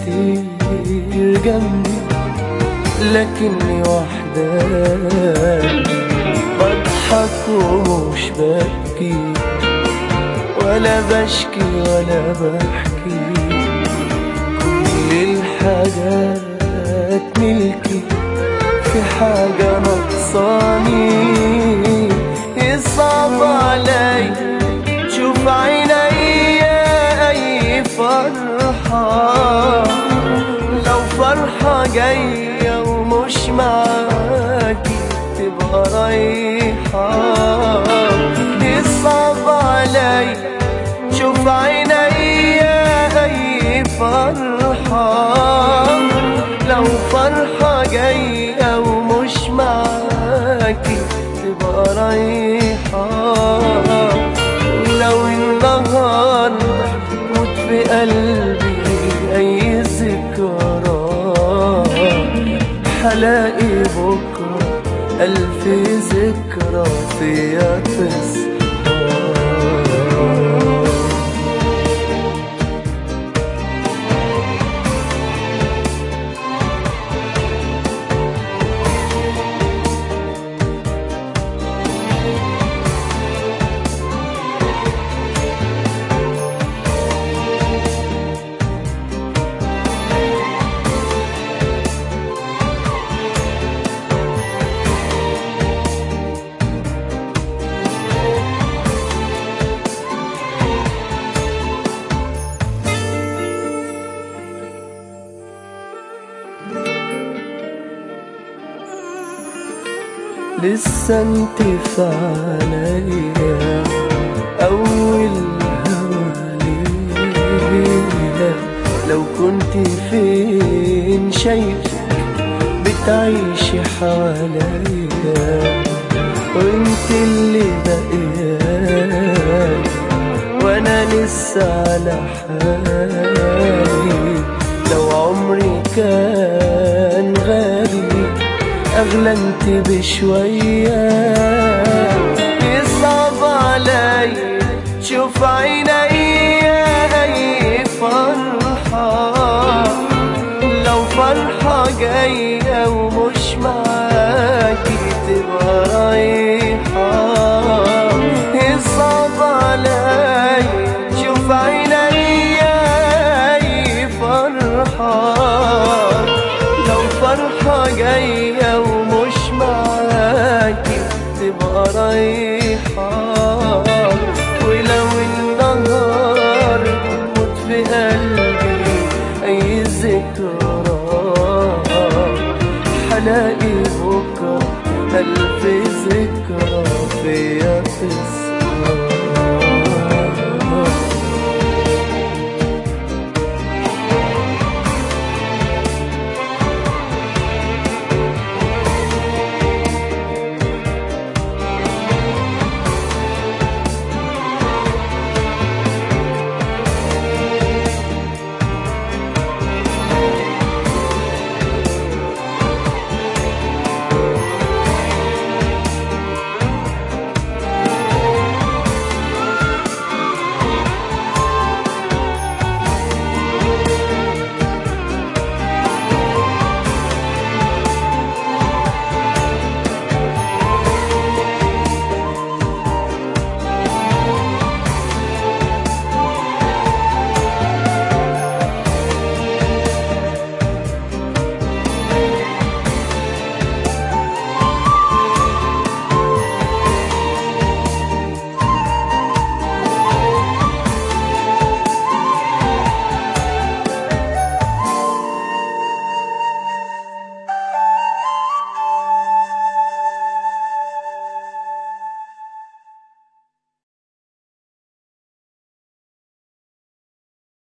كتير جنبي لكني وحداني بضحك ومش ببكي ولا بشكي ولا بحكي كل الحاجات ملكي في حاجة نقصاني يصعب علي شوف عيني أي فرحة لو فرحة جاية ومش معاكي تبقى رايحة يصعب علي شوف عيني أي فرحة لو فرحة جاية ومش معاكي تبقى رايحة ولو النهاردة موت في قلبي أي ذكرى حلاقي بكرة ألف ذكرى فيا تصحى لسه انت في عليا اول هوا ليا لو كنت فين شايفك بتعيشي حواليا وانت اللي بقيت وانا لسه على حالي لو عمري كان غالي اغلى انت بشوية يصعب علي شوف عيني اي فرحة لو فرحة جاية